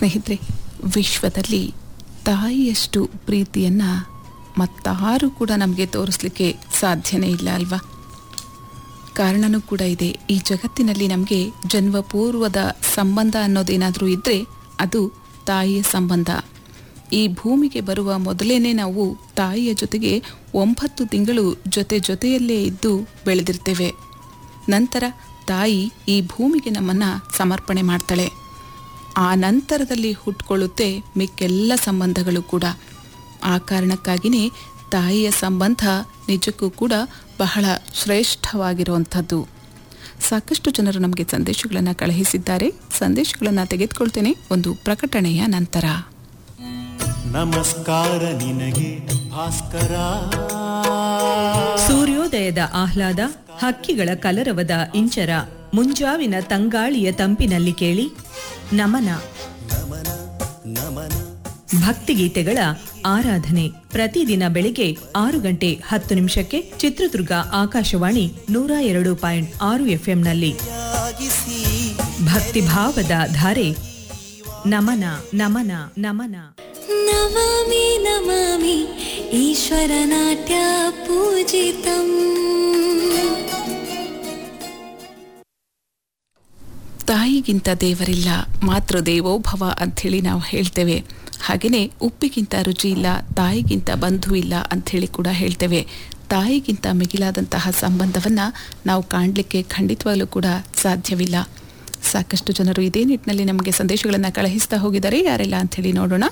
ಸ್ನೇಹಿತರೆ ವಿಶ್ವದಲ್ಲಿ ತಾಯಿಯಷ್ಟು ಪ್ರೀತಿಯನ್ನು ಮತ್ತಾರು ಕೂಡ ನಮಗೆ ತೋರಿಸ್ಲಿಕ್ಕೆ ಸಾಧ್ಯನೇ ಇಲ್ಲ ಅಲ್ವಾ ಕಾರಣನೂ ಕೂಡ ಇದೆ ಈ ಜಗತ್ತಿನಲ್ಲಿ ನಮಗೆ ಜನ್ಮಪೂರ್ವದ ಸಂಬಂಧ ಅನ್ನೋದೇನಾದರೂ ಇದ್ದರೆ ಅದು ತಾಯಿಯ ಸಂಬಂಧ ಈ ಭೂಮಿಗೆ ಬರುವ ಮೊದಲೇನೆ ನಾವು ತಾಯಿಯ ಜೊತೆಗೆ ಒಂಬತ್ತು ತಿಂಗಳು ಜೊತೆ ಜೊತೆಯಲ್ಲೇ ಇದ್ದು ಬೆಳೆದಿರ್ತೇವೆ ನಂತರ ತಾಯಿ ಈ ಭೂಮಿಗೆ ನಮ್ಮನ್ನು ಸಮರ್ಪಣೆ ಮಾಡ್ತಾಳೆ ಆ ನಂತರದಲ್ಲಿ ಹುಟ್ಕೊಳ್ಳುತ್ತೆ ಮಿಕ್ಕೆಲ್ಲ ಸಂಬಂಧಗಳು ಕೂಡ ಆ ಕಾರಣಕ್ಕಾಗಿಯೇ ತಾಯಿಯ ಸಂಬಂಧ ನಿಜಕ್ಕೂ ಕೂಡ ಬಹಳ ಶ್ರೇಷ್ಠವಾಗಿರುವಂಥದ್ದು ಸಾಕಷ್ಟು ಜನರು ನಮಗೆ ಸಂದೇಶಗಳನ್ನು ಕಳುಹಿಸಿದ್ದಾರೆ ಸಂದೇಶಗಳನ್ನು ತೆಗೆದುಕೊಳ್ತೇನೆ ಒಂದು ಪ್ರಕಟಣೆಯ ನಂತರ ನಮಸ್ಕಾರ ನಿನಗೆ ಭಾಸ್ಕರ ಸೂರ್ಯೋದಯದ ಆಹ್ಲಾದ ಹಕ್ಕಿಗಳ ಕಲರವದ ಇಂಚರ ಮುಂಜಾವಿನ ತಂಗಾಳಿಯ ತಂಪಿನಲ್ಲಿ ಕೇಳಿ ನಮನ ಭಕ್ತಿಗೀತೆಗಳ ಆರಾಧನೆ ಪ್ರತಿದಿನ ಬೆಳಿಗ್ಗೆ ಆರು ಗಂಟೆ ಹತ್ತು ನಿಮಿಷಕ್ಕೆ ಚಿತ್ರದುರ್ಗ ಆಕಾಶವಾಣಿ ನೂರ ಎರಡು ಪಾಯಿಂಟ್ ಆರು ಎಫ್ಎಂನಲ್ಲಿ ಭಕ್ತಿಭಾವದ ಧಾರೆ ನಮನ ನಮನ ನಮನ ನಮಾಮಿ ನಮಾಮಿ ಈಶ್ವರನಾಟ್ಯ ಪೂಜಿತಂ ತಾಯಿಗಿಂತ ದೇವರಿಲ್ಲ ಮಾತೃ ದೇವೋಭವ ಅಂಥೇಳಿ ನಾವು ಹೇಳ್ತೇವೆ ಹಾಗೆಯೇ ಉಪ್ಪಿಗಿಂತ ರುಚಿ ಇಲ್ಲ ತಾಯಿಗಿಂತ ಬಂಧು ಇಲ್ಲ ಅಂಥೇಳಿ ಕೂಡ ಹೇಳ್ತೇವೆ ತಾಯಿಗಿಂತ ಮಿಗಿಲಾದಂತಹ ಸಂಬಂಧವನ್ನು ನಾವು ಕಾಣಲಿಕ್ಕೆ ಖಂಡಿತವಾಗಲೂ ಕೂಡ ಸಾಧ್ಯವಿಲ್ಲ ಸಾಕಷ್ಟು ಜನರು ಇದೇ ನಿಟ್ಟಿನಲ್ಲಿ ನಮಗೆ ಸಂದೇಶಗಳನ್ನು ಕಳುಹಿಸ್ತಾ ಹೋಗಿದ್ದಾರೆ ಯಾರೆಲ್ಲ ಅಂಥೇಳಿ ನೋಡೋಣ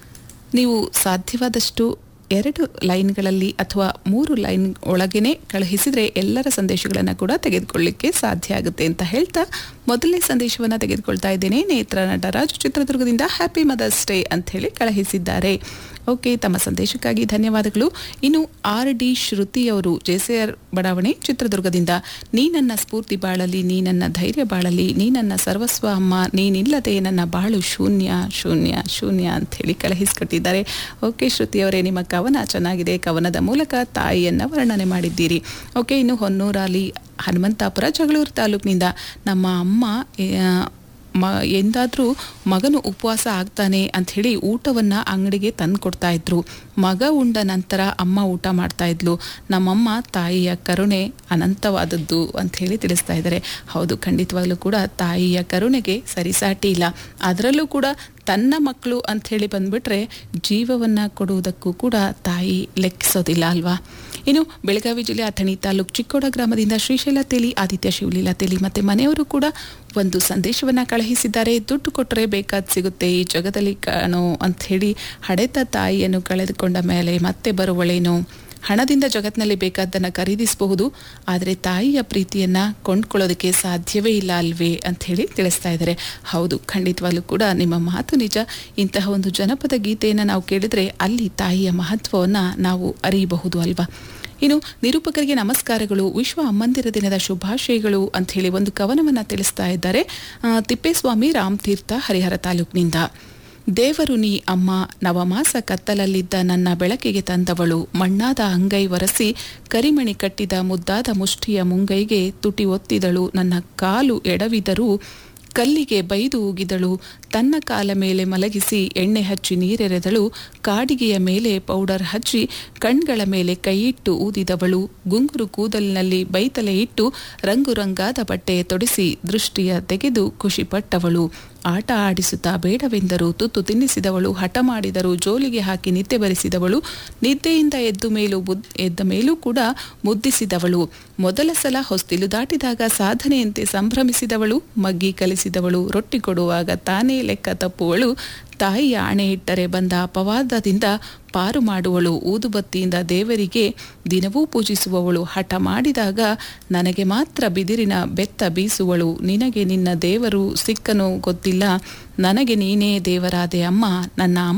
ನೀವು ಸಾಧ್ಯವಾದಷ್ಟು ಎರಡು ಲೈನ್ಗಳಲ್ಲಿ ಅಥವಾ ಮೂರು ಲೈನ್ ಒಳಗೇನೆ ಕಳುಹಿಸಿದರೆ ಎಲ್ಲರ ಸಂದೇಶಗಳನ್ನು ಕೂಡ ತೆಗೆದುಕೊಳ್ಳಿಕ್ಕೆ ಸಾಧ್ಯ ಆಗುತ್ತೆ ಅಂತ ಹೇಳ್ತಾ ಮೊದಲನೇ ಸಂದೇಶವನ್ನು ತೆಗೆದುಕೊಳ್ತಾ ಇದ್ದೇನೆ ನೇತ್ರ ನಟರಾಜು ಚಿತ್ರದುರ್ಗದಿಂದ ಹ್ಯಾಪಿ ಮದರ್ಸ್ ಡೇ ಅಂತ ಹೇಳಿ ಕಳುಹಿಸಿದ್ದಾರೆ ಓಕೆ ತಮ್ಮ ಸಂದೇಶಕ್ಕಾಗಿ ಧನ್ಯವಾದಗಳು ಇನ್ನು ಆರ್ ಡಿ ಶ್ರುತಿ ಅವರು ಜೆಸಿಆರ್ ಬಡಾವಣೆ ಚಿತ್ರದುರ್ಗದಿಂದ ನೀ ನನ್ನ ಸ್ಫೂರ್ತಿ ಬಾಳಲಿ ನೀ ನನ್ನ ಧೈರ್ಯ ಬಾಳಲಿ ನೀ ನನ್ನ ಸರ್ವಸ್ವ ಅಮ್ಮ ನೀನಿಲ್ಲದೆ ನನ್ನ ಬಾಳು ಶೂನ್ಯ ಶೂನ್ಯ ಶೂನ್ಯ ಅಂತ ಹೇಳಿ ಕಳುಹಿಸ್ಕೊಟ್ಟಿದ್ದಾರೆ ಓಕೆ ಶ್ರುತಿ ಅವರೇ ನಿಮ್ಮ ಕವನ ಚೆನ್ನಾಗಿದೆ ಕವನದ ಮೂಲಕ ತಾಯಿಯನ್ನು ವರ್ಣನೆ ಮಾಡಿದ್ದೀರಿ ಓಕೆ ಇನ್ನು ಹೊನ್ನೂರಲ್ಲಿ ಹನುಮಂತಾಪುರ ಜಗಳೂರು ತಾಲೂಕಿನಿಂದ ನಮ್ಮ ಅಮ್ಮ ಆ, ಮ ಎಂದಾದರೂ ಮಗನು ಉಪವಾಸ ಆಗ್ತಾನೆ ಅಂಥೇಳಿ ಊಟವನ್ನು ಅಂಗಡಿಗೆ ತಂದು ಕೊಡ್ತಾ ಇದ್ರು ಮಗ ಉಂಡ ನಂತರ ಅಮ್ಮ ಊಟ ಮಾಡ್ತಾ ಇದ್ಲು ನಮ್ಮಮ್ಮ ತಾಯಿಯ ಕರುಣೆ ಅನಂತವಾದದ್ದು ಅಂಥೇಳಿ ತಿಳಿಸ್ತಾ ಇದ್ದಾರೆ ಹೌದು ಖಂಡಿತವಾಗ್ಲೂ ಕೂಡ ತಾಯಿಯ ಕರುಣೆಗೆ ಸರಿಸಾಟಿ ಇಲ್ಲ ಅದರಲ್ಲೂ ಕೂಡ ತನ್ನ ಮಕ್ಕಳು ಅಂಥೇಳಿ ಬಂದ್ಬಿಟ್ರೆ ಜೀವವನ್ನು ಕೊಡುವುದಕ್ಕೂ ಕೂಡ ತಾಯಿ ಲೆಕ್ಕಿಸೋದಿಲ್ಲ ಅಲ್ವಾ ಇನ್ನು ಬೆಳಗಾವಿ ಜಿಲ್ಲೆ ಅಥಣಿ ತಾಲೂಕು ಚಿಕ್ಕೋಡ ಗ್ರಾಮದಿಂದ ಶ್ರೀಶೈಲ ತೇಲಿ ಆದಿತ್ಯ ಶಿವಲೀಲಾ ತೇಲಿ ಮತ್ತು ಮನೆಯವರು ಕೂಡ ಒಂದು ಸಂದೇಶವನ್ನು ಕಳುಹಿಸಿದ್ದಾರೆ ದುಡ್ಡು ಕೊಟ್ಟರೆ ಬೇಕಾದ ಸಿಗುತ್ತೆ ಈ ಜಗದಲ್ಲಿ ಕಾಣೋ ಅಂಥೇಳಿ ಹಡೆತ ತಾಯಿಯನ್ನು ಕಳೆದುಕೊಂಡ ಮೇಲೆ ಮತ್ತೆ ಬರುವಳೇನೋ ಹಣದಿಂದ ಜಗತ್ತಿನಲ್ಲಿ ಬೇಕಾದ್ದನ್ನು ಖರೀದಿಸಬಹುದು ಆದರೆ ತಾಯಿಯ ಪ್ರೀತಿಯನ್ನು ಕೊಂಡ್ಕೊಳ್ಳೋದಕ್ಕೆ ಸಾಧ್ಯವೇ ಇಲ್ಲ ಅಲ್ವೇ ಅಂಥೇಳಿ ತಿಳಿಸ್ತಾ ಇದ್ದಾರೆ ಹೌದು ಖಂಡಿತವಾಗ್ಲೂ ಕೂಡ ನಿಮ್ಮ ಮಾತು ನಿಜ ಇಂತಹ ಒಂದು ಜನಪದ ಗೀತೆಯನ್ನು ನಾವು ಕೇಳಿದ್ರೆ ಅಲ್ಲಿ ತಾಯಿಯ ಮಹತ್ವವನ್ನು ನಾವು ಅರಿಯಬಹುದು ಅಲ್ವಾ ಇನ್ನು ನಿರೂಪಕರಿಗೆ ನಮಸ್ಕಾರಗಳು ವಿಶ್ವ ಅಮ್ಮಂದಿರ ದಿನದ ಶುಭಾಶಯಗಳು ಅಂಥೇಳಿ ಒಂದು ಕವನವನ್ನು ತಿಳಿಸ್ತಾ ಇದ್ದಾರೆ ಆ, ತಿಪ್ಪೇಸ್ವಾಮಿ ರಾಮತೀರ್ಥ ಹರಿಹರ ತಾಲೂಕಿನಿಂದ ದೇವರು ನೀ ಅಮ್ಮ ನವಮಾಸ ಕತ್ತಲಲ್ಲಿದ್ದ ನನ್ನ ಬೆಳಕಿಗೆ ತಂದವಳು ಮಣ್ಣಾದ ಅಂಗೈ ಒರೆಸಿ ಕರಿಮಣಿ ಕಟ್ಟಿದ ಮುದ್ದಾದ ಮುಷ್ಟಿಯ ಮುಂಗೈಗೆ ತುಟಿ ಒತ್ತಿದಳು ನನ್ನ ಕಾಲು ಎಡವಿದರೂ ಕಲ್ಲಿಗೆ ಬೈದು ಉಗಿದಳು ತನ್ನ ಕಾಲ ಮೇಲೆ ಮಲಗಿಸಿ ಎಣ್ಣೆ ಹಚ್ಚಿ ನೀರೆರೆದಳು ಕಾಡಿಗೆಯ ಮೇಲೆ ಪೌಡರ್ ಹಚ್ಚಿ ಕಣ್ಗಳ ಮೇಲೆ ಕೈಯಿಟ್ಟು ಊದಿದವಳು ಗುಂಗುರು ಕೂದಲಿನಲ್ಲಿ ಬೈತಲೆ ಇಟ್ಟು ರಂಗು ರಂಗಾದ ಬಟ್ಟೆ ತೊಡಿಸಿ ದೃಷ್ಟಿಯ ತೆಗೆದು ಖುಷಿಪಟ್ಟವಳು ಆಟ ಆಡಿಸುತ್ತಾ ಬೇಡವೆಂದರು ತುತ್ತು ತಿನ್ನಿಸಿದವಳು ಹಠ ಮಾಡಿದರು ಜೋಲಿಗೆ ಹಾಕಿ ನಿದ್ದೆ ಬರೆಸಿದವಳು ನಿದ್ದೆಯಿಂದ ಎದ್ದು ಮೇಲೂ ಬುದ್ ಎದ್ದ ಮೇಲೂ ಕೂಡ ಮುದ್ದಿಸಿದವಳು ಮೊದಲ ಸಲ ಹೊಸ್ತಿಲು ದಾಟಿದಾಗ ಸಾಧನೆಯಂತೆ ಸಂಭ್ರಮಿಸಿದವಳು ಮಗ್ಗಿ ಕಲಿಸಿದವಳು ರೊಟ್ಟಿ ಕೊಡುವಾಗ ತಾನೇ ಲೆಕ್ಕ ತಪ್ಪುವಳು ತಾಯಿಯ ಆಣೆ ಇಟ್ಟರೆ ಬಂದ ಅಪವಾದದಿಂದ ಪಾರು ಮಾಡುವಳು ಊದುಬತ್ತಿಯಿಂದ ದೇವರಿಗೆ ದಿನವೂ ಪೂಜಿಸುವವಳು ಹಠ ಮಾಡಿದಾಗ ನನಗೆ ಮಾತ್ರ ಬಿದಿರಿನ ಬೆತ್ತ ಬೀಸುವಳು ನಿನಗೆ ನಿನ್ನ ದೇವರು ಸಿಕ್ಕನೋ ಗೊತ್ತಿಲ್ಲ ನನಗೆ ನೀನೇ ದೇವರಾದೆ ಅಮ್ಮ ನನ್ನ ಅಮ್ಮ